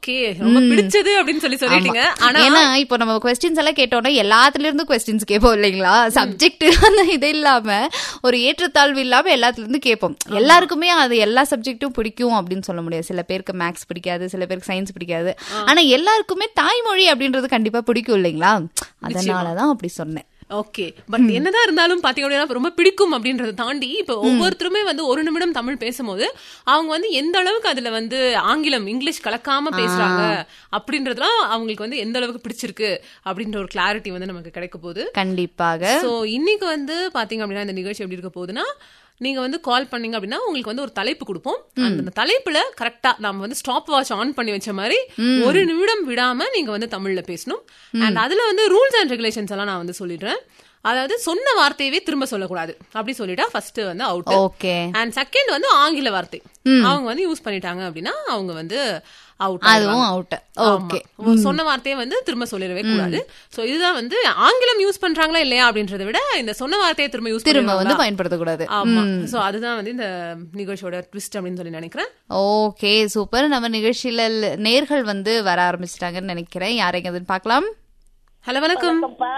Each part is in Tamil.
ஓகே ரொம்ப பிடிச்சது அப்படின்னு சொல்லி சொல்லிட்டீங்க ஆனா ஏன்னா இப்போ நம்ம கொஸ்டின்ஸ் எல்லாம் கேட்டோம்னா எல்லாத்துல இருந்து கொஸ்டின்ஸ் கேட்போம் இல்லைங்களா சப்ஜெக்ட் அந்த இது இல்லாம ஒரு ஏற்றத்தாழ்வு இல்லாம எல்லாத்துல இருந்து கேட்போம் எல்லாருக்குமே அது எல்லா சப்ஜெக்ட்டும் பிடிக்கும் அப்படின்னு சொல்ல முடியாது சில பேருக்கு மேக்ஸ் பிடிக்காது சில பேருக்கு சயின்ஸ் பிடிக்காது ஆனா எல்லாருக்குமே தாய்மொழி அப்படின்றது கண்டிப்பா பிடிக்கும் இல்லைங்களா அதனாலதான் அப்படி சொன்னேன் ஓகே பட் என்னதான் இருந்தாலும் பாத்தீங்க அப்படின்னா ரொம்ப பிடிக்கும் அப்படின்றத தாண்டி இப்ப ஒவ்வொருத்தருமே வந்து ஒரு நிமிடம் தமிழ் பேசும்போது அவங்க வந்து எந்த அளவுக்கு அதுல வந்து ஆங்கிலம் இங்கிலீஷ் கலக்காம பேசுறாங்க அப்படின்றதுலாம் அவங்களுக்கு வந்து எந்த அளவுக்கு பிடிச்சிருக்கு அப்படின்ற ஒரு கிளாரிட்டி வந்து நமக்கு கிடைக்க போகுது கண்டிப்பாக சோ இன்னைக்கு வந்து பாத்தீங்க அப்படின்னா இந்த நிகழ்ச்சி எப்படி இருக்க போகுதுன்னா நீங்க வந்து கால் பண்ணீங்க அப்படின்னா உங்களுக்கு வந்து ஒரு தலைப்பு கொடுப்போம் அந்த தலைப்புல கரெக்டா நம்ம வந்து ஸ்டாப் வாட்ச் ஆன் பண்ணி வச்ச மாதிரி ஒரு நிமிடம் விடாம நீங்க வந்து தமிழ்ல பேசணும் அண்ட் அதுல வந்து ரூல்ஸ் அண்ட் ரெகுலேஷன்ஸ் எல்லாம் நான் வந்து சொல்லிடுறேன் அதாவது சொன்ன வார்த்தையவே திரும்ப சொல்லக்கூடாது அப்படி சொல்லிட்டா ஃபர்ஸ்ட் வந்து அவுட் ஓகே அண்ட் செகண்ட் வந்து ஆங்கில வார்த்தை அவங்க வந்து யூஸ் பண்ணிட்டாங்க அப்படின்னா அவங்க வந்து அவுட் அதுவும் அவுட் ஓகே சொன்ன வார்த்தையை வந்து திரும்ப சொல்லிடவே கூடாது சோ இதுதான் வந்து ஆங்கிலம் யூஸ் பண்றாங்களா இல்லையா அப்படின்றத விட இந்த சொன்ன வார்த்தையை திரும்ப யூஸ் திரும்ப வந்து பயன்படுத்தக்கூடாது ஆமா சோ அதுதான் வந்து இந்த நிகழ்ச்சியோட ட்விஸ்ட் அப்படின்னு சொல்லி நினைக்கிறேன் ஓகே சூப்பர் நம்ம நிகழ்ச்சியில நேர்கள் வந்து வர ஆரம்பிச்சிட்டாங்கன்னு நினைக்கிறேன் யாரைங்க அதுன்னு பார்க்கலாம் ஹலோ வணக்கம் வணக்கம்ப்பா.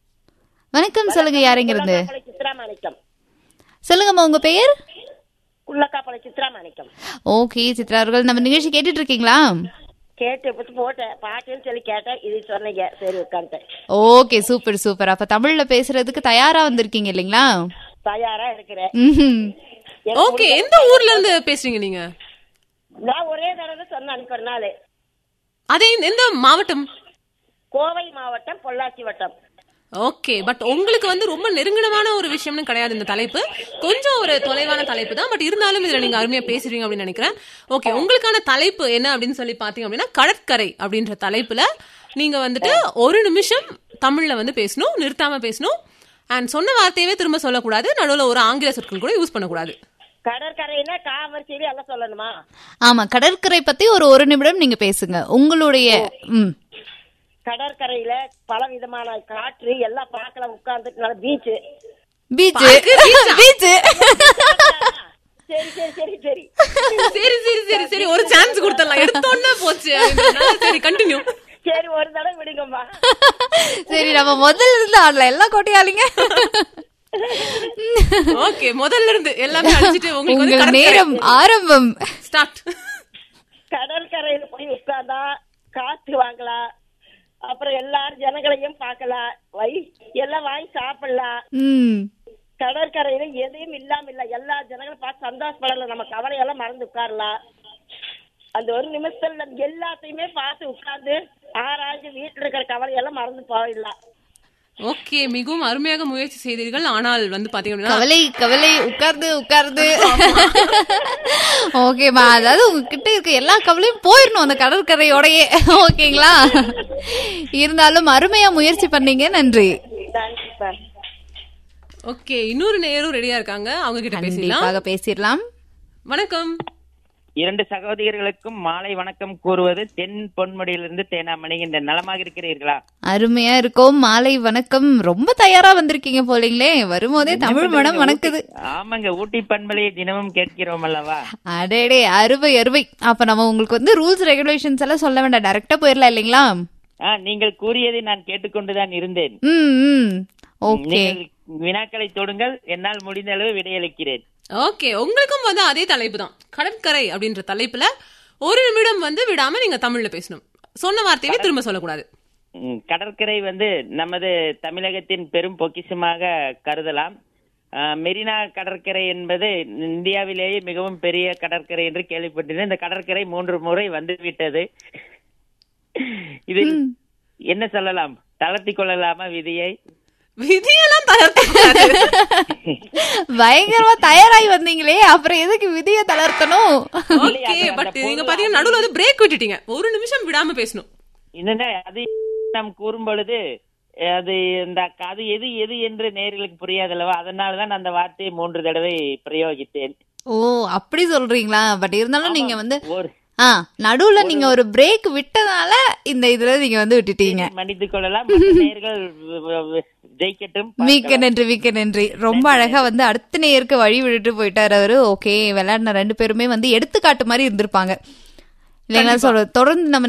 வணக்கம் சொல்லுங்க யாரைங்க இருந்து குள்ளக்காப்பளை சித்ரா மாணிக்கம் சொல்லுங்கம்மா உங்க பெயர் குள்ளக்காப்பளை சித்ரா மாணிக்கம் ஓகே சித்ரா அவர்கள் நம்ம நிகழ்ச்சி கேட்டுட்டு இருக்கீங்களா கேட்டு இப்ப போட்டேன் பாட்டுன்னு சொல்லி கேட்டேன் இது சொன்னீங்க சரி உட்காந்துட்டேன் ஓகே சூப்பர் சூப்பர் அப்ப தமிழ்ல பேசுறதுக்கு தயாரா வந்திருக்கீங்க இல்லைங்களா தயாரா இருக்கிறேன் ம்ஹும். எனக்கு ஓகே எந்த ஊர்ல இருந்து பேசுறீங்க நீங்க நான் ஒரே தடவை சொன்னேன் அன்னைக்கு ஒரு நாள் அதே இந்த- எந்த மாவட்டம் கோவை மாவட்டம் பொள்ளாச்சி வட்டம் ஓகே பட் உங்களுக்கு வந்து ரொம்ப நெருங்கினமான ஒரு விஷயம்னு கிடையாது இந்த தலைப்பு கொஞ்சம் ஒரு தொலைவான தலைப்பு தான் பட் இருந்தாலும் இதுல நீங்க அருமையா பேசுறீங்க அப்படின்னு நினைக்கிறேன் ஓகே உங்களுக்கான தலைப்பு என்ன அப்படின்னு சொல்லி பாத்தீங்க அப்படின்னா கடற்கரை அப்படின்ற தலைப்புல நீங்க வந்துட்டு ஒரு நிமிஷம் தமிழ்ல வந்து பேசணும் நிறுத்தாம பேசணும் அண்ட் சொன்ன வார்த்தையவே திரும்ப சொல்லக்கூடாது நடுவுல ஒரு ஆங்கில சொற்கள் கூட யூஸ் பண்ணக்கூடாது கடற்கரையில காவரிசையில எல்லாம் சொல்லணுமா ஆமா கடற்கரை பத்தி ஒரு ஒரு நிமிடம் நீங்க பேசுங்க உங்களுடைய ம் கடற்கரையில பல விதமான காற்று எல்லாம் பார்க்கலாம் உட்கார்ந்துட்டு நல்ல பீச் பீச் பார்க்கு, beach ஆ? பீச் சரி சரி சரி சரி சரி சரி சரி சரி ஒரு சான்ஸ் கொடுத்துடலாம் எடுத்தோன்னே போச்சு அப்படின்றதுனால சரி கண்டினியூ சரி ஒரு தடவை விடுங்கம்மா சரி நம்ம முதல்ல இருந்து ஆடல எல்லாம் கோட்டையாளிங்க ஓகே முதல்ல இருந்து எல்லாமே அடிச்சிட்டு உங்களுக்கு வந்து உங்கள் நேரம் ஆரம்பம் ஸ்டார்ட் கடற்கரையில போய் உட்கார்ந்தா காத்து வாங்கலாம் அப்புறம் எல்லாரும் ஜனங்களையும் பார்க்கலாம் வை எல்லாம் வாங்கி சாப்பிடலாம் ம் கடற்கரையில எதையும் இல்லாம இல்ல எல்லா ஜனங்களும் பார்த்து சந்தோஷப்படலாம் நம்ம கவலையெல்லாம் மறந்து உட்காரலாம் அந்த ஒரு நிமிஷத்துல நம்ம எல்லாத்தையுமே பார்த்து உட்கார்ந்து ஆராய்ஞ்சு வீட்டுல இருக்கிற கவலையெல்லாம் மறந்து போயிடலாம் ஓகே மிகவும் அருமையாக முயற்சி செய்தீர்கள் ஆனால் வந்து பாத்தீங்க அப்படின்னா கவலை கவலை உட்கார்ந்து உட்கார்ந்து ஓகேம்மா அதாவது உங்ககிட்ட இருக்க எல்லா கவலையும் போயிடணும் அந்த கடற்கரையோடயே ஓகேங்களா இருந்தாலும் அருமையா முயற்சி பண்ணீங்க நன்றி தேங்க்யூ ஓகே இன்னொரு நேரும் ரெடியா இருக்காங்க அவங்க கிட்ட பேசலாம் கண்டிப்பாக பேசிடலாம் வணக்கம் இரண்டு சகோதரிகளுக்கும் மாலை வணக்கம் கூறுவது தென் பொன்முடியிலிருந்து தேனாமணி இந்த நலமாக இருக்கிறீர்களா அருமையா இருக்கும் மாலை வணக்கம் ரொம்ப தயாரா வந்திருக்கீங்க போலீங்களே வரும்போதே தமிழ் மனம் வணக்குது ஆமாங்க ஊட்டி பண்பலையை தினமும் கேட்கிறோம் அல்லவா அடேடே அருவை அருவை அப்ப நம்ம உங்களுக்கு வந்து ரூல்ஸ் ரெகுலேஷன்ஸ் எல்லாம் சொல்ல வேண்டாம் டைரக்டா போயிடலாம் இல்லைங்களா ஆ, நீங்கள் கூறியதை நான் கேட்டுக்கொண்டுதான் இருந்தேன் ம் ம் ஓகே நீங்கள் வினாக்களை தொடுங்கள் என்னால் முடிந்த அளவு விடையளிக்கிறேன் ஓகே உங்களுக்கும் வந்து அதே தலைப்பு தான் கடற்கரை அப்படின்ற தலைப்புல ஒரு நிமிடம் வந்து விடாம நீங்க தமிழ்ல பேசணும் சொன்ன வார்த்தையவே திரும்ப சொல்லக்கூடாது ம், கடற்கரை வந்து நமது தமிழகத்தின் பெரும் பொக்கிஷமாக கருதலாம் ஆ, மெரினா கடற்கரை என்பது இந்தியாவிலேயே மிகவும் பெரிய கடற்கரை என்று கேள்விப்பட்டிருந்தேன் இந்த கடற்கரை மூன்று முறை வந்துவிட்டது இதில் என்ன சொல்லலாம் தளர்த்தி கொள்ளலாமா விதியை விதியெல்லாம் தளர்த்தக்கூடாது பயங்கரமா தயாராகி வந்தீங்களே அப்புறம் எதுக்கு விதிய தளர்த்தணும் ஓகே பட் நீங்க பாத்தீங்கன்னா நடுவுல வந்து பிரேக் விட்டுட்டீங்க ஒரு நிமிஷம் விடாம பேசணும் என்னன்னா அது நாம் கூறும் பொழுது அது இந்த அது எது எது என்று நேர்களுக்கு புரியாதல்லவா அதனாலதான் அந்த வார்த்தையை மூன்று தடவை பிரயோகித்தேன் ஓ அப்படி சொல்றீங்களா பட் இருந்தாலும் நீங்க வந்து ஒரு ஆ நடுவுல நீங்க ஒரு பிரேக் விட்டதால இந்த இதுல நீங்க வந்து விட்டுட்டீங்க மன்னித்துக் கொள்ளலாம் மற்ற நேர்கள் வ- வ- வ- ஜெயிக்கட்டும் மிக்க நன்றி மிக்க நன்றி ரொம்ப அழகா வந்து அடுத்த நேருக்கு வழி விட்டுட்டு போயிட்டாரு அவரு ஓகே விளையாடின ரெண்டு பேருமே வந்து எடுத்துக்காட்டு மாதிரி இருந்திருப்பாங்க இல்லைங்களா சொல்ற தொடர்ந்து நம்ம